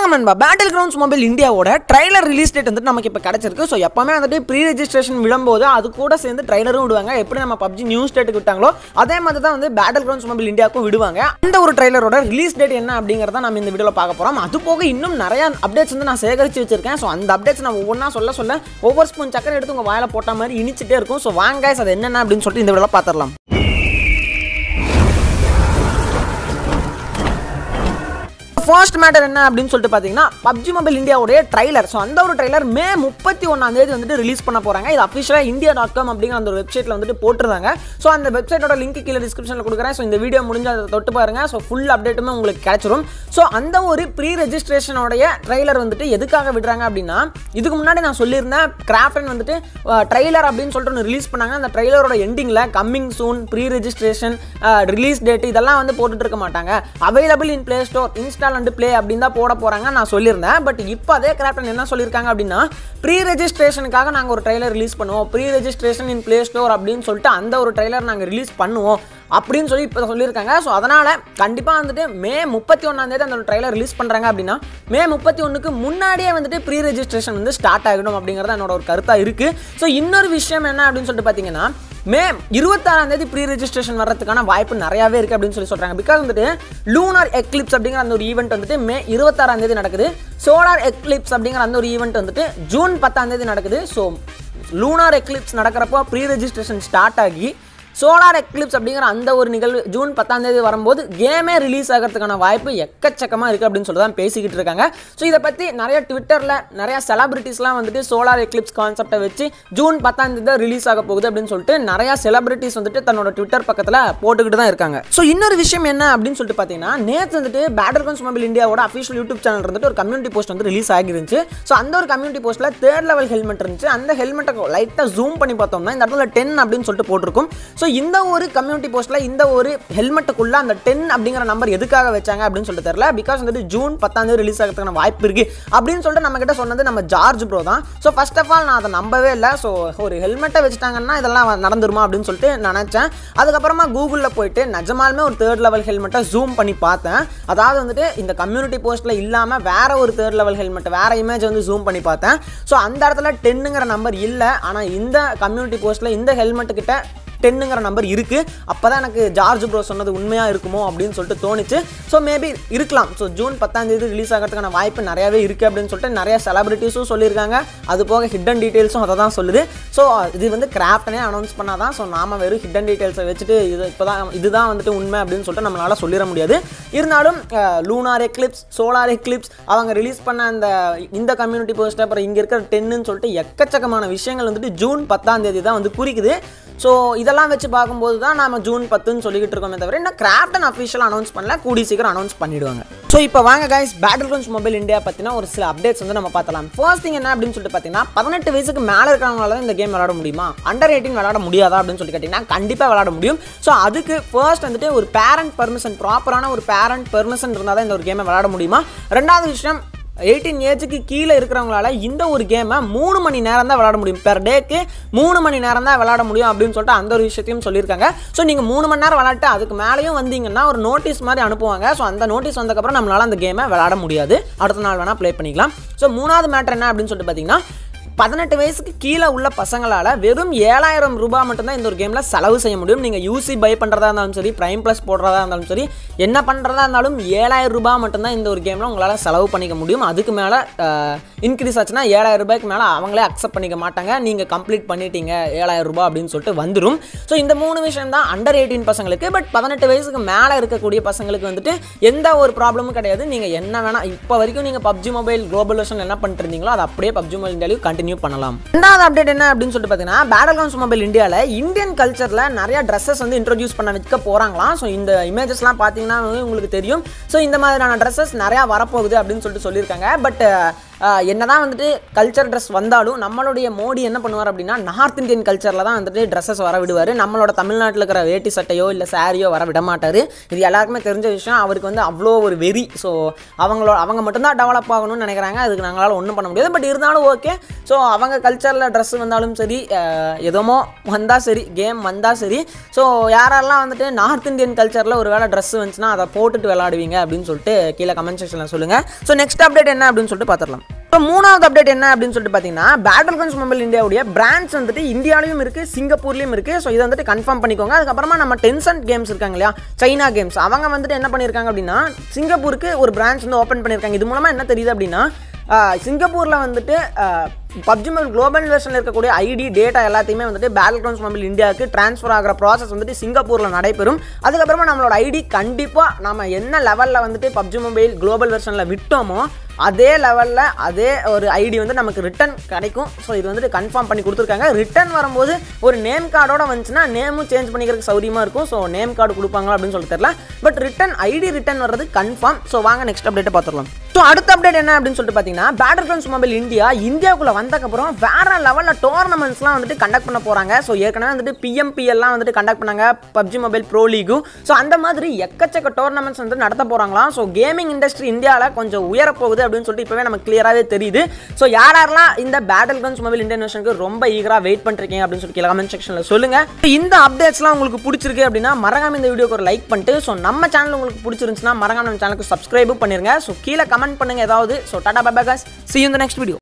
வணக்கம் நண்பா battle grounds mobile இந்தியாவோட ட்ரைலர் ரிலீஸ் டேட் வந்துட்டு நமக்கு இப்போ கிடச்சிருக்கு ஸோ எப்பவுமே வந்துட்டு ப்ரீ ரெஜிஸ்ட்ரேஷன் விடும்போது அது கூட சேர்ந்து ட்ரைலரும் விடுவாங்க எப்படி நம்ம பப்ஜி நியூஸ் டேட்டுக்கு விட்டாங்களோ அதே மாதிரி தான் வந்து பேட்டில் கிரவுண்ட்ஸ் மொபைல் இந்தியாவுக்கும் விடுவாங்க அந்த ஒரு ட்ரைலரோட ரிலீஸ் டேட் என்ன அப்படிங்கிறத நம்ம இந்த வீடியோவில் பார்க்க போகிறோம் அது போக இன்னும் நிறைய அப்டேட்ஸ் வந்து நான் சேகரித்து வச்சிருக்கேன் ஸோ அந்த அப்டேட்ஸ் நான் ஒவ்வொன்றா சொல்ல சொல்ல ஒவ்வொரு ஸ்பூன் சக்கரை எடுத்து உங்கள் வாயில போட்ட மாதிரி இனிச்சிட்டே இருக்கும் ஸோ வாங்க guys, அது என்னென்ன அப்படின்னு சொல்லிட்டு இந்த வீடியோவில் பார்த்துடலாம் ஃபர்ஸ்ட் மேட்டர் என்ன அப்படின்னு சொல்லிட்டு பார்த்தீங்கன்னா பப்ஜி மொபைல் இந்தியாவுடைய ட்ரைலர் ஸோ அந்த ஒரு ட்ரைலர் மே முப்பத்தி ஒன்றாம் தேதி வந்துட்டு ரிலீஸ் பண்ண போகிறாங்க இது அஃபிஷியலாக இந்தியா டாட் காம் அப்படிங்கிற அந்த ஒரு வெப்சைட்டில் வந்துட்டு போட்டிருந்தாங்க ஸோ அந்த வெப்சைட்டோட லிங்க் கீழே டிஸ்கிரிப்ஷனில் கொடுக்குறேன் ஸோ இந்த வீடியோ முடிஞ்சு அதை தொட்டு பாருங்க ஸோ ஃபுல் அப்டேட்டுமே உங்களுக்கு கிடைச்சிரும் ஸோ அந்த ஒரு ப்ரீ ரெஜிஸ்ட்ரேஷனோடைய ட்ரைலர் வந்துட்டு எதுக்காக விடுறாங்க அப்படின்னா இதுக்கு முன்னாடி நான் சொல்லியிருந்தேன் கிராஃப்டன் வந்துட்டு ட்ரைலர் அப்படின்னு சொல்லிட்டு ஒன்று ரிலீஸ் பண்ணாங்க அந்த ட்ரைலரோட எண்டிங்கில் coming soon pre registration release date இதெல்லாம் வந்து போட்டுட்டு இருக்க மாட்டாங்க available in play store install and play அப்படின்னு தான் போட போகிறாங்க நான் சொல்லியிருந்தேன் பட் இப்போ அதே கிராஃப்டன் என்ன சொல்லியிருக்காங்க அப்படின்னா ப்ரீ ரெஜிஸ்ட்ரேஷனுக்காக நாங்கள் ஒரு ட்ரைலர் ரிலீஸ் பண்ணுவோம் pre registration in play store அப்படின்னு சொல்லிட்டு அந்த ஒரு ட்ரைலர் நாங்கள் ரிலீஸ் பண்ணுவோம் அப்படின்னு சொல்லி இப்போ சொல்லியிருக்காங்க ஸோ அதனால் கண்டிப்பாக வந்துட்டு மே முப்பத்தி ஒன்றாந்தேதி அந்த ட்ரைலர் ரிலீஸ் பண்ணுறாங்க அப்படின்னா மே முப்பத்தி ஒன்றுக்கு முன்னாடியே வந்துட்டு ப்ரீ ரெஜிஸ்ட்ரேஷன் வந்து ஸ்டார்ட் ஆகிடும் அப்படிங்கிறது என்னோட ஒரு கருத்தாக இருக்குது ஸோ இன்னொரு விஷயம் என்ன அப்படின்னு சொல்லிட்டு பார்த்தீங்கன்னா மே இருபத்தாறாம் தேதி ப்ரீ ரெஜிஸ்ட்ரேஷன் வரதுக்கான வாய்ப்பு நிறையாவே இருக்குது அப்படின்னு சொல்லி சொல்கிறாங்க பிகாஸ் வந்துட்டு லூனார் எக்லிப்ஸ் அப்படிங்கிற அந்த ஒரு ஈவெண்ட் வந்துட்டு மே இருபத்தாறாம் தேதி நடக்குது சோலார் எக்லிப்ஸ் அப்படிங்கிற அந்த ஒரு ஈவெண்ட் வந்துட்டு ஜூன் பத்தாம் தேதி நடக்குது ஸோ லூனார் எக்லிப்ஸ் நடக்கிறப்போ ப்ரீ ரெஜிஸ்ட்ரேஷன் ஸ்டார்ட் ஆகி சோலார் எக்லிப்ஸ் அப்படிங்கிற அந்த ஒரு நிகழ்வு ஜூன் பத்தாம் தேதி வரும்போது கேமே ரிலீஸ் ஆகிறதுக்கான வாய்ப்பு எக்கச்சக்கமாக இருக்குது அப்படின்னு சொல்லி தான் பேசிக்கிட்டு இருக்காங்க ஸோ இதை பற்றி நிறைய ட்விட்டரில் நிறைய செலிபிரிட்டிஸ்லாம் வந்துட்டு சோலார் எக்லிப்ஸ் கான்செப்டை வச்சு ஜூன் பத்தாம் தேதி தான் ரிலீஸ் ஆக போகுது அப்படின்னு சொல்லிட்டு நிறைய செலிபிரிட்டிஸ் வந்துட்டு தன்னோட ட்விட்டர் பக்கத்தில் போட்டுக்கிட்டு தான் இருக்காங்க ஸோ இன்னொரு விஷயம் என்ன அப்படின்னு சொல்லிட்டு பார்த்தீங்கன்னா நேற்று வந்துட்டு பேட்டர் கன்ஸ் மொபைல் இந்தியாவோட அஃபிஷியல் யூடியூப் சேனல் இருந்துட்டு ஒரு கம்யூனிட்டி போஸ்ட் வந்து ரிலீஸ் ஆகிருந்துச்சு ஸோ அந்த ஒரு கம்யூனிட்டி போஸ்ட்டில் தேர்ட் லெவல் ஹெல்மெட் இருந்துச்சு அந்த ஹெல்மெட்டை லைட்டாக ஜூம் பண்ணி பார்த்தோம்னா இந்த இடத்துல டென் அப்படின்னு சொல்லிட்டு போட்டிருக்கும் ஸோ இந்த ஒரு கம்யூனிட்டி போஸ்ட்டில் இந்த ஒரு ஹெல்மெட்டுக்குள்ள அந்த டென் அப்படிங்கிற நம்பர் எதுக்காக வச்சாங்க அப்படின்னு சொல்லிட்டு தெரியல பிகாஸ் வந்துட்டு ஜூன் பத்தாம் தேதி ரிலீஸ் ஆகிறதுக்கான வாய்ப்பு இருக்கு அப்படின்னு சொல்லிட்டு நம்ம கிட்ட சொன்னது நம்ம ஜார்ஜ் ப்ரோ தான் ஸோ ஃபர்ஸ்ட் ஆஃப் ஆல் நான் அதை நம்பவே இல்லை ஸோ ஒரு ஹெல்மெட்டை வச்சுட்டாங்கன்னா இதெல்லாம் நடந்துருமா அப்படின்னு சொல்லிட்டு நினச்சேன் அதுக்கப்புறமா கூகுளில் போயிட்டு நிஜமாலுமே ஒரு தேர்ட் லெவல் ஹெல்மெட்டை ஜூம் பண்ணி பார்த்தேன் அதாவது வந்துட்டு இந்த கம்யூனிட்டி போஸ்ட்டில் இல்லாமல் வேற ஒரு தேர்ட் லெவல் ஹெல்மெட் வேற இமேஜ் வந்து ஜூம் பண்ணி பார்த்தேன் ஸோ அந்த இடத்துல டென்னுங்கிற நம்பர் இல்லை ஆனால் இந்த கம்யூனிட்டி போஸ்ட்டில் இந்த ஹெல்மெட்டு கிட்ட டென்னுங்கிற நம்பர் இருக்குது அப்போ தான் எனக்கு ஜார்ஜ் ப்ரோ சொன்னது உண்மையாக இருக்குமோ அப்படின்னு சொல்லிட்டு தோணுச்சு ஸோ மேபி இருக்கலாம் ஸோ ஜூன் பத்தாம் தேதி ரிலீஸ் ஆகிறதுக்கான வாய்ப்பு நிறையவே இருக்குது அப்படின்னு சொல்லிட்டு நிறைய செலிபிரிட்டிஸும் சொல்லியிருக்காங்க அது போக ஹிடன் டீட்டெயில்ஸும் அதை தான் சொல்லுது ஸோ இது வந்து கிராஃப்டனே அனௌன்ஸ் பண்ணால் தான் ஸோ நாம வெறும் ஹிடன் டீட்டெயில்ஸை வச்சுட்டு இது இப்போ தான் இதுதான் வந்துட்டு உண்மை அப்படின்னு சொல்லிட்டு நம்மளால் சொல்லிட முடியாது இருந்தாலும் லூனார் எக்லிப்ஸ் சோலார் எக்லிப்ஸ் அவங்க ரிலீஸ் பண்ண அந்த இந்த கம்யூனிட்டி போஸ்ட் அப்புறம் இங்கே இருக்கிற டென்னுன்னு சொல்லிட்டு எக்கச்சக்கமான விஷயங்கள் வந்துட்டு ஜூன் பத்தாம் தேதி தான் வந்து குறிக்குது ஸோ இதெல்லாம் வச்சு பார்க்கும்போது தான் நம்ம ஜூன் பத்துன்னு சொல்லிக்கிட்டு இருக்கோமே தவிர இன்னும் கிராஃப்டன் அஃபிஷியல் அனௌன்ஸ் பண்ணல கூடி சீக்கிரம் அனௌன்ஸ் பண்ணிடுவாங்க ஸோ இப்போ வாங்க guys battle grounds mobile India பற்றின ஒரு சில அப்டேட்ஸ் வந்து நம்ம பார்த்தலாம் ஃபர்ஸ்ட் திங் என்ன அப்படின்னு சொல்லிட்டு பார்த்தீங்கன்னா பதினெட்டு வயசுக்கு மேலே இருக்கிறவங்களால தான் இந்த கேம் விளாட முடியுமா அண்டர் எயிட்டின் விளாட முடியாதா அப்படின்னு சொல்லி கேட்டிங்கன்னா கண்டிப்பாக விளாட முடியும் ஸோ அதுக்கு ஃபர்ஸ்ட் வந்துட்டு ஒரு பேரண்ட் பெர்மிஷன் ப்ராப்பரான ஒரு பேரண்ட் பெர்மிஷன் இருந்தால் தான் இந்த ஒரு கேமை விளாட முடியுமா ரெண்டாவது விஷயம் எயிட்டீன் ஏஜுக்கு கீழே இருக்கிறவங்களால இந்த ஒரு கேமை மூணு மணி நேரம் தான் விளாட முடியும் பெர் டேக்கு மூணு மணி நேரம் தான் விளாட முடியும் அப்படின்னு சொல்லிட்டு அந்த ஒரு விஷயத்தையும் சொல்லியிருக்காங்க ஸோ நீங்கள் மூணு மணி நேரம் விளாட்டு அதுக்கு மேலேயும் வந்தீங்கன்னா ஒரு நோட்டீஸ் மாதிரி அனுப்புவாங்க ஸோ அந்த நோட்டீஸ் வந்ததுக்கப்புறம் நம்மளால் அந்த கேமை விளாட முடியாது அடுத்த நாள் வேணால் ப்ளே பண்ணிக்கலாம் ஸோ மூணாவது மேட்டர் என்ன அப்படின்னு சொல்லிட்டு பார்த்தீங்கன்னா பதினெட்டு வயசுக்கு கீழே உள்ள பசங்களால் வெறும் ஏழாயிரம் ரூபாய் மட்டும்தான் இந்த ஒரு கேமில் செலவு செய்ய முடியும் நீங்கள் யூசி பை பண்ணுறதா இருந்தாலும் சரி ப்ரைம் ப்ளஸ் போடுறதா இருந்தாலும் சரி என்ன பண்ணுறதா இருந்தாலும் ஏழாயிரம் ரூபாய் மட்டும்தான் இந்த ஒரு கேமில் உங்களால் செலவு பண்ணிக்க முடியும் அதுக்கு மேலே இன்க்ரீஸ் ஆச்சுன்னா ஏழாயிரம் ரூபாய்க்கு மேலே அவங்களே அக்செப்ட் பண்ணிக்க மாட்டாங்க நீங்கள் கம்ப்ளீட் பண்ணிட்டீங்க ஏழாயிரம் ரூபாய் அப்படின்னு சொல்லிட்டு வந்துடும் ஸோ இந்த மூணு விஷயம் தான் அண்டர் எயிட்டீன் பசங்களுக்கு பட் பதினெட்டு வயசுக்கு மேலே இருக்கக்கூடிய பசங்களுக்கு வந்துட்டு எந்த ஒரு ப்ராப்ளமும் கிடையாது நீங்கள் என்ன வேணால் இப்போ வரைக்கும் நீங்கள் பப்ஜி மொபைல் குளோபல் வெர்ஷன் என்ன பண்ணிட்டு இருந்தீங்களோ அது அப்படியே பப்ஜி மொபைல் இந்தியாவில் கண்டினியூ பண்ணலாம் ரெண்டாவது அப்டேட் என்ன அப்படின்னு சொல்லிட்டு பார்த்தீங்கன்னா பேட்டல் கிரவுண்ட்ஸ் மொபைல் இந்தியாவில் இந்தியன் கல்ச்சரில் நிறைய ட்ரெஸ்ஸஸ் வந்து இன்ட்ரோடியூஸ் பண்ண வைக்க போகிறாங்களாம் ஸோ இந்த இமேஜஸ்லாம் பார்த்தீங்கன்னா உங்களுக்கு தெரியும் ஸோ இந்த மாதிரியான ட்ரெஸ்ஸஸ் நிறையா வரப்போகுது அப்படின்னு சொல்லிட்டு சொல்லியிருக்காங்க பட் ஆஹ், என்னதான் வந்துட்டு கல்ச்சர் ட்ரெஸ் வந்தாலும் நம்மளுடைய மோடி என்ன பண்ணுவார் அப்படின்னா நார்த் இந்தியன் கல்ச்சரில் தான் வந்துட்டு ட்ரெஸ்ஸஸ் வர விடுவார் நம்மளோட தமிழ்நாட்டில் இருக்கிற வேட்டி சட்டையோ இல்லை சாரியோ வர விட மாட்டார் இது எல்லாருக்குமே தெரிஞ்ச விஷயம் அவருக்கு வந்து அவ்வளோ ஒரு வெறி ஸோ அவங்களோட அவங்க மட்டும்தான் டெவலப் ஆகணும்னு நினைக்கிறாங்க அதுக்கு நாங்களால் ஒன்றும் பண்ண முடியாது பட் இருந்தாலும் ஓகே ஸோ அவங்க கல்ச்சரில் ட்ரெஸ் வந்தாலும் சரி ஆஹ், எதுமோ வந்தால் சரி கேம் வந்தால் சரி ஸோ யாரெல்லாம் வந்துட்டு நார்த் இந்தியன் கல்ச்சரில் ஒரு வேளை ட்ரெஸ் வந்துச்சுன்னா அதை போட்டுட்டு விளாடுவீங்க அப்படின்னு சொல்லிட்டு கீழே கமெண்ட் செக்ஷனில் சொல்லுங்கள் ஸோ நெக்ஸ்ட் அப்டேட் என்ன அப்படின்னு சொல்லிட்டு பார்த்துடலாம் இப்போ மூணாவது அப்டேட் என்ன அப்படின்னு சொல்லிட்டு பார்த்தீங்கன்னா பேட்டில் கன்ஸ் மொபைல் இந்தியாவுடைய பிராண்ட்ஸ் வந்துட்டு இந்தியாவிலையும் இருக்குது சிங்கப்பூர்லேயும் இருக்குது ஸோ இதை வந்துட்டு கன்ஃபார்ம் பண்ணிக்கோங்க அதுக்கப்புறமா நம்ம டென்சன்ட் கேம்ஸ் இருக்காங்க இல்லையா சைனா கேம்ஸ் அவங்க வந்துட்டு என்ன பண்ணியிருக்காங்க அப்படின்னா சிங்கப்பூருக்கு ஒரு பிரான்ச் வந்து ஓப்பன் பண்ணியிருக்காங்க இது மூலமாக என்ன தெரியுது அப்படின்னா சிங்கப்பூரில் வந்துட்டு பப்ஜி மொபைல் குளோபல் வெர்ஷனில் இருக்கக்கூடிய ஐடி டேட்டா எல்லாத்தையுமே வந்துட்டு பேட்டில் கிரவுண்ட்ஸ் மொபைல் இந்தியாவுக்கு ட்ரான்ஸ்ஃபர் ஆகிற ப்ராசஸ் வந்துட்டு சிங்கப்பூரில் நடைபெறும் அதுக்கப்புறமா நம்மளோட ஐடி கண்டிப்பாக நம்ம என்ன லெவலில் வந்துட்டு பப்ஜி மொபைல் குளோபல் வெர்ஷனில் விட்டோமோ அதே லெவலில் அதே ஒரு ஐடி வந்து நமக்கு ரிட்டன் கிடைக்கும் ஸோ இது வந்துட்டு கன்ஃபார்ம் பண்ணி கொடுத்துருக்காங்க ரிட்டன் வரும்போது ஒரு நேம் கார்டோட வந்துச்சுன்னா நேமும் சேஞ்ச் பண்ணிக்கிறதுக்கு சௌரியமாக இருக்கும் ஸோ நேம் கார்டு கொடுப்பாங்களா அப்படின்னு சொல்லி தெரியல பட் ரிட்டன் ஐடி ரிட்டன் வர்றது கன்ஃபார்ம் ஸோ வாங்க நெக்ஸ்ட் அப்டேட்டை பார்த்துடலாம் ஸோ அடுத்த அப்டேட் என்ன அப்படின்னு சொல்லிட்டு பார்த்தீங்கன்னா பேட்டர் ஃப்ரெண்ட்ஸ் மொபைல் இந்தியா இந்தியாவுக்குள்ள வந்தக்கப்புறம் வேற லெவலில் டோர்னமெண்ட்ஸ்லாம் வந்துட்டு கண்டக்ட் பண்ண போகிறாங்க ஸோ ஏற்கனவே வந்துட்டு பிஎம்பிஎல்லாம் வந்துட்டு கண்டக்ட் பண்ணாங்க பப்ஜி மொபைல் ப்ரோ லீகும் ஸோ அந்த மாதிரி எக்கச்சக்க டோர்னமெண்ட்ஸ் வந்து நடத்த போகிறாங்களாம் ஸோ கேமிங் இண்டஸ்ட்ரி இந்தியாவில் கொஞ்சம் உயரப்போகுது அப்படின்னு சொல்லிட்டு இப்போவே நமக்கு கிளியராகவே தெரியுது ஸோ யார் யாரெல்லாம் இந்த பேட்டில் கன்ஸ் மொபைல் இந்தியன் நேஷனுக்கு ரொம்ப ஈகராக வெயிட் பண்ணிருக்கீங்க அப்படின்னு சொல்லி கீழே கமெண்ட் செக்ஷனில் சொல்லுங்கள் இந்த அப்டேட்ஸ்லாம் உங்களுக்கு பிடிச்சிருக்கு அப்படின்னா மறக்காம இந்த வீடியோக்கு ஒரு லைக் பண்ணிட்டு ஸோ நம்ம சேனல் உங்களுக்கு பிடிச்சிருந்துச்சுன்னா மறக்காம நம்ம சேனலுக்கு சப்ஸ்கிரைபும் பண்ணிருங்க ஸோ கீழே கமெண்ட் பண்ணுங்க ஏதாவது so tata bye bye guys see you in the next video